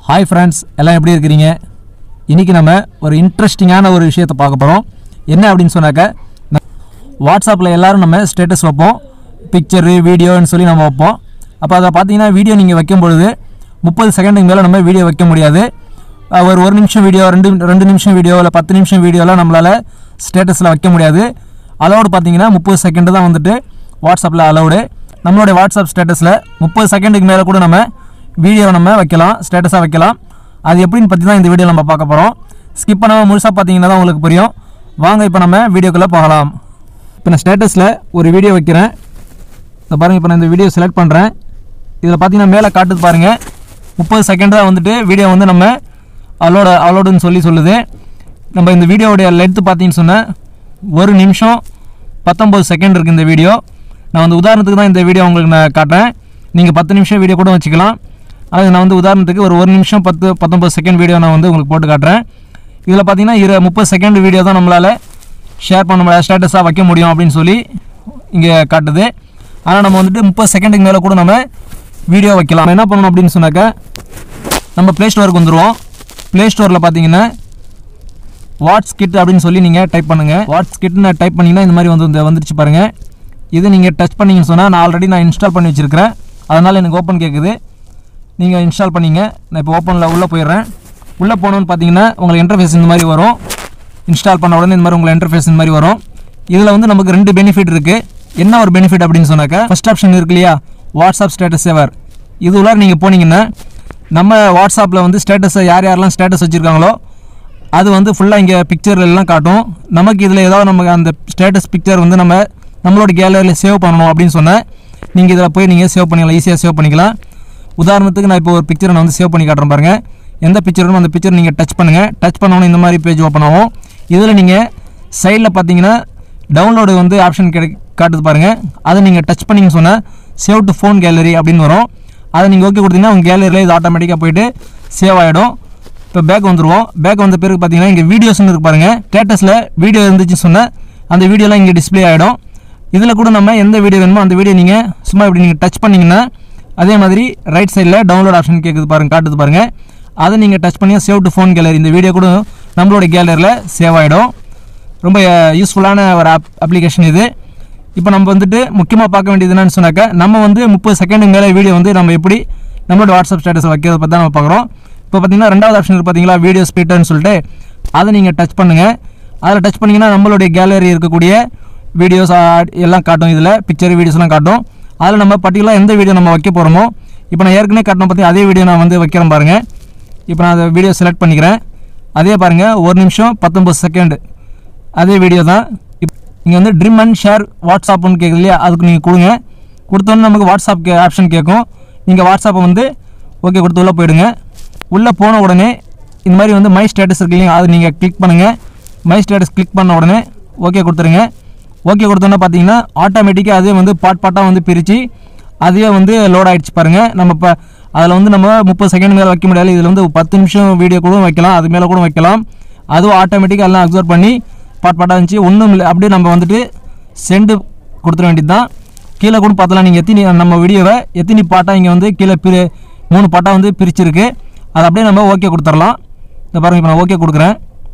hi friends எல்லாம் எப்படி இருக்கிறீங்க இன்றைக்கி நம்ம ஒரு இன்ட்ரெஸ்டிங்கான ஒரு விஷயத்தை பார்க்க போகிறோம் என்ன அப்படின்னு சொன்னாக்க ந- வாட்ஸ்அப்பில் எல்லாரும் நம்ம ஸ்டேட்டஸ் வைப்போம் பிக்சரு வீடியோன்னு சொல்லி நம்ம வைப்போம் அப்போ அதை பார்த்தீங்கன்னா வீடியோ நீங்கள் வைக்கும் பொழுது முப்பது செகண்டுக்கு மேலே நம்ம வீடியோ வைக்க முடியாது அஹ் ஒரு ஒரு நிமிஷம் வீடியோ ரெண்டு ரெண்டு நிமிஷம் வீடியோ இல்லை பத்து நிமிஷம் வீடியோலாம் நம்மளால் ஸ்டேட்டஸில் வைக்க முடியாது அலௌடு பார்த்தீங்கன்னா முப்பது செகண்டு தான் வந்துட்டு வாட்ஸ்அப்பில் அலௌடு நம்மளுடைய வாட்ஸ்அப் ஸ்டேட்டஸில் முப்பது செகண்டுக்கு மேலே கூட நம்ம வீடியோ நம்ம வைக்கலாம் ஸ்டேட்டஸாக வைக்கலாம் அது எப்படின்னு பற்றி தான் இந்த வீடியோ நம்ம பார்க்க போகிறோம் ஸ்கிப் பண்ணாமல் முழுசாக பார்த்தீங்கன்னா தான் உங்களுக்கு புரியும் வாங்க இப்போ நம்ம வீடியோக்குள்ளே போகலாம் இப்போ நான் ஸ்டேட்டஸில் ஒரு வீடியோ வைக்கிறேன் இந்த பாருங்கள் இப்போ நான் இந்த வீடியோ செலக்ட் பண்ணுறேன் இதில் பார்த்தீங்கன்னா மேலே காட்டுது பாருங்கள் முப்பது செகண்ட் தான் வந்துட்டு வீடியோ வந்து நம்ம அலோட அலோடுன்னு சொல்லி சொல்லுது நம்ம இந்த வீடியோவுடைய லென்த்து பார்த்தீங்கன்னு சொன்னால் ஒரு நிமிஷம் பத்தொம்பது செகண்ட் இருக்குது இந்த வீடியோ நான் வந்து உதாரணத்துக்கு தான் இந்த வீடியோ உங்களுக்கு நான் காட்டுறேன் நீங்கள் பத்து நிமிஷம் வீடியோ கூட வச்சுக்கலாம் அது நான் வந்து உதாரணத்துக்கு ஒரு ஒரு நிமிஷம் பத்து பத்தொம்பது செகண்ட் வீடியோ நான் வந்து உங்களுக்கு போட்டு காட்டுறேன் இதில் பார்த்தீங்கன்னா இரு முப்பது செகண்ட் வீடியோ தான் நம்மளால் ஷேர் பண்ண முடியாது ஸ்டேட்டஸாக வைக்க முடியும் அப்படின்னு சொல்லி இங்கே காட்டுது ஆனால் நம்ம வந்துட்டு முப்பது செகண்டுக்கு மேலே கூட நம்ம வீடியோ வைக்கலாம் நம்ம என்ன பண்ணணும் அப்படின்னு சொன்னாக்கா நம்ம ப்ளே ஸ்டோருக்கு வந்துடுவோம் ப்ளே ஸ்டோரில் பார்த்தீங்கன்னா வாட்ஸ் கிட் அப்படின்னு சொல்லி நீங்கள் டைப் பண்ணுங்கள் வாட்ஸ் கிட்னு டைப் பண்ணிங்கன்னா இந்த மாதிரி வந்து இந்த வந்துருச்சு பாருங்கள் இது நீங்கள் டச் பண்ணீங்கன்னு சொன்னால் நான் ஆல்ரெடி நான் இன்ஸ்டால் பண்ணி வச்சுருக்கிறேன் அதனால் எனக்கு ஓப்பன் கேட்குது நீங்கள் இன்ஸ்டால் பண்ணீங்க நான் இப்போ ஓப்பனில் உள்ளே போயிடுறேன் உள்ளே போகணுன்னு பார்த்தீங்கன்னா உங்களுக்கு இன்டர்ஃபேஸ் இந்த மாதிரி வரும் இன்ஸ்டால் பண்ண உடனே இந்த மாதிரி உங்களுக்கு இன்டர்ஃபேஸ் இந்த மாதிரி வரும் இதில் வந்து நமக்கு ரெண்டு பெனிஃபிட் இருக்குது என்ன ஒரு பெனிஃபிட் அப்படின்னு சொன்னாக்கா ஃபஸ்ட் ஆப்ஷன் இருக்கு இல்லையா வாட்ஸ்அப் ஸ்டேட்டஸ் சேவர் இது உள்ளார நீங்கள் போனீங்கன்னா நம்ம வாட்ஸ்அப்பில் வந்து ஸ்டேட்டஸை யார் யாரெல்லாம் ஸ்டேட்டஸ் வச்சுருக்காங்களோ அது வந்து ஃபுல்லாக இங்கே பிக்சர் எல்லாம் காட்டும் நமக்கு இதில் ஏதாவது நமக்கு அந்த ஸ்டேட்டஸ் பிக்சர் வந்து நம்ம நம்மளோட கேலரியில் சேவ் பண்ணணும் அப்படின்னு சொன்னால் நீங்கள் இதில் போய் நீங்கள் சேவ் பண்ணிக்கலாம் ஈஸியாக சேவ் பண்ணிக்கலாம் உதாரணத்துக்கு நான் இப்போ ஒரு பிக்சரை நான் வந்து சேவ் பண்ணி காட்டுறேன் பாருங்கள் எந்த பிக்சர் வேணுமோ அந்த பிக்சர் நீங்கள் டச் பண்ணுங்கள் டச் பண்ணோன்னு இந்த மாதிரி பேஜ் ஓப்பன் ஆகும் இதில் நீங்கள் சைடில் பார்த்தீங்கன்னா டவுன்லோடு வந்து ஆப்ஷன் கிடை காட்டுது பாருங்கள் அதை நீங்கள் டச் பண்ணிங்கன்னு சொன்னால் சேவ் டு ஃபோன் கேலரி அப்படின்னு வரும் அதை நீங்கள் ஓகே கொடுத்தீங்கன்னா உங்கள் கேலரியில் இது ஆட்டோமேட்டிக்காக போயிட்டு சேவ் ஆகிடும் இப்போ பேக் வந்துருவோம் பேக் வந்த பிறகு பார்த்தீங்கன்னா இங்கே வீடியோஸ்னு இருக்கு பாருங்கள் ஸ்டேட்டஸில் வீடியோ இருந்துச்சுன்னு சொன்னால் அந்த வீடியோலாம் இங்கே டிஸ்ப்ளே ஆகிடும் இதில் கூட நம்ம எந்த வீடியோ வேணுமோ அந்த வீடியோ நீங்கள் சும்மா இப்படி நீங்கள் டச் பண்ணிங்கன்னா அதே மாதிரி ரைட் சைடில் டவுன்லோட் ஆப்ஷன் கேட்குது பாருங்க காட்டுது பாருங்கள் அதை நீங்கள் டச் பண்ணி சேவ் டு ஃபோன் கேலரி இந்த வீடியோ கூட நம்மளோட கேலரியில் சேவ் ஆகிடும் ரொம்ப யூஸ்ஃபுல்லான ஒரு ஆப் அப்ளிகேஷன் இது இப்போ நம்ம வந்துட்டு முக்கியமாக பார்க்க வேண்டியது என்னன்னு சொன்னாக்கா நம்ம வந்து முப்பது செகண்டுக்கு மேலே வீடியோ வந்து நம்ம எப்படி நம்மளோட வாட்ஸ்அப் ஸ்டேட்டஸ் வைக்கிறத பற்றி தான் நம்ம பார்க்குறோம் இப்போ பார்த்தீங்கன்னா ரெண்டாவது ஆப்ஷன் இருக்கு பார்த்தீங்களா வீடியோ ஸ்பீட்டர்னு சொல்லிட்டு அதை நீங்கள் டச் பண்ணுங்கள் அதில் டச் பண்ணிங்கன்னா நம்மளுடைய கேலரி இருக்கக்கூடிய வீடியோஸ் எல்லாம் காட்டும் இதில் பிக்சர் வீடியோஸ்லாம் காட்டும் அதில் நம்ம பர்டிகுலர் எந்த வீடியோ நம்ம வைக்க போகிறோமோ இப்போ நான் ஏற்கனவே காட்டணும் பார்த்தீங்கன்னா அதே வீடியோ நான் வந்து வைக்கிறேன் பாருங்கள் இப்போ நான் அந்த வீடியோ செலக்ட் பண்ணிக்கிறேன் அதே பாருங்கள் ஒரு நிமிஷம் பத்தொம்பது செகண்டு அதே வீடியோ தான் இப் இங்கே வந்து ட்ரிம் அண்ட் ஷேர் வாட்ஸ்அப்னு கேட்குது இல்லையா அதுக்கு நீங்கள் கொடுங்க கொடுத்தோன்னே நமக்கு வாட்ஸ்அப் கே ஆப்ஷன் கேட்கும் நீங்கள் வாட்ஸ்அப்பை வந்து ஓகே கொடுத்து உள்ளே போயிடுங்க உள்ளே போன உடனே இந்த மாதிரி வந்து மை ஸ்டேட்டஸ் இருக்கு இல்லையா அது நீங்கள் கிளிக் பண்ணுங்கள் மை ஸ்டேட்டஸ் கிளிக் பண்ண உடனே ஓகே கொடுத்துருங்க ஓகே கொடுத்தோன்னே பார்த்தீங்கன்னா ஆட்டோமேட்டிக்காக அதே வந்து பாட் பாட்டாக வந்து பிரித்து அதுவே வந்து லோட் ஆகிடுச்சு பாருங்கள் நம்ம இப்போ அதில் வந்து நம்ம முப்பது செகண்ட் மேலே வைக்க முடியாது இதில் வந்து பத்து நிமிஷம் வீடியோ கூட வைக்கலாம் அது மேலே கூட வைக்கலாம் அதுவும் ஆட்டோமேட்டிக்காக எல்லாம் அப்சர்வ் பண்ணி பாட் பாட்டாக இருந்துச்சு ஒன்றும் இல்லை அப்படியே நம்ம வந்துட்டு சென்டு கொடுத்துட வேண்டியது தான் கீழே கூட பார்த்தலாம் நீங்கள் எத்தினி நம்ம வீடியோவை எத்தினி பாட்டாக இங்கே வந்து கீழே பிரி மூணு பாட்டாக வந்து பிரிச்சிருக்கு அதை அப்படியே நம்ம ஓகே கொடுத்துடலாம் இந்த பாருங்கள் இப்போ நான் ஓகே கொடுக்குறேன்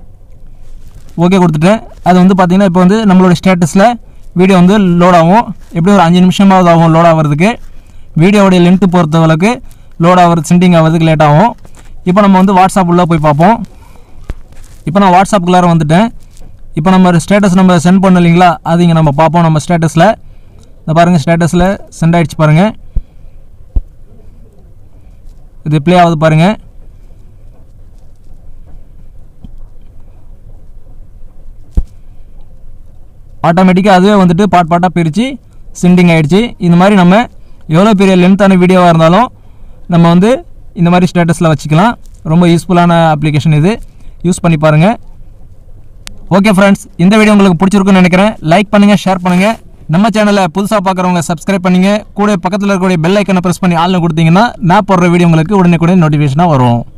ஓகே கொடுத்துட்டேன் அது வந்து பார்த்தீங்கன்னா இப்போ வந்து நம்மளோட ஸ்டேட்டஸில் வீடியோ வந்து லோட் ஆகும் எப்படி ஒரு அஞ்சு நிமிஷமாவது ஆகும் லோட் ஆகிறதுக்கு வீடியோவுடைய லென்த்து பொறுத்தவரைக்கு லோட் ஆகிறது சென்டிங் ஆகிறதுக்கு லேட் ஆகும் இப்போ நம்ம வந்து வாட்ஸ்அப் உள்ளே போய் பார்ப்போம் இப்போ நான் வாட்ஸ்அப்புக்குள்ளார வந்துட்டேன் இப்போ நம்ம ஸ்டேட்டஸ் நம்ம சென்ட் பண்ண இல்லைங்களா அது இங்கே நம்ம பார்ப்போம் நம்ம ஸ்டேட்டஸில் இந்த பாருங்கள் ஸ்டேட்டஸில் சென்ட் ஆகிடுச்சு பாருங்கள் இது ப்ளே ஆகுது பாருங்கள் ஆட்டோமேட்டிக்காக அதுவே வந்துட்டு பாட் பாட்டாக பிரித்து சென்டிங் ஆகிடுச்சு இந்த மாதிரி நம்ம எவ்வளோ பெரிய லென்த்தான வீடியோவாக இருந்தாலும் நம்ம வந்து இந்த மாதிரி ஸ்டேட்டஸில் வச்சுக்கலாம் ரொம்ப யூஸ்ஃபுல்லான அப்ளிகேஷன் இது யூஸ் பண்ணி பாருங்கள் ஓகே ஃப்ரெண்ட்ஸ் இந்த வீடியோ உங்களுக்கு பிடிச்சிருக்குன்னு நினைக்கிறேன் லைக் பண்ணுங்கள் ஷேர் பண்ணுங்கள் நம்ம சேனலை புதுசாக பார்க்குறவங்க சப்ஸ்கிரைப் பண்ணிங்க கூட பக்கத்தில் இருக்கக்கூடிய பெல் ஐக்கனை ப்ரெஸ் பண்ணி ஆள்னு கொடுத்தீங்கன்னா நான் போடுற வீடியோ உங்களுக்கு உடனே கூட நோட்டிஃபிகேஷனாக வரும்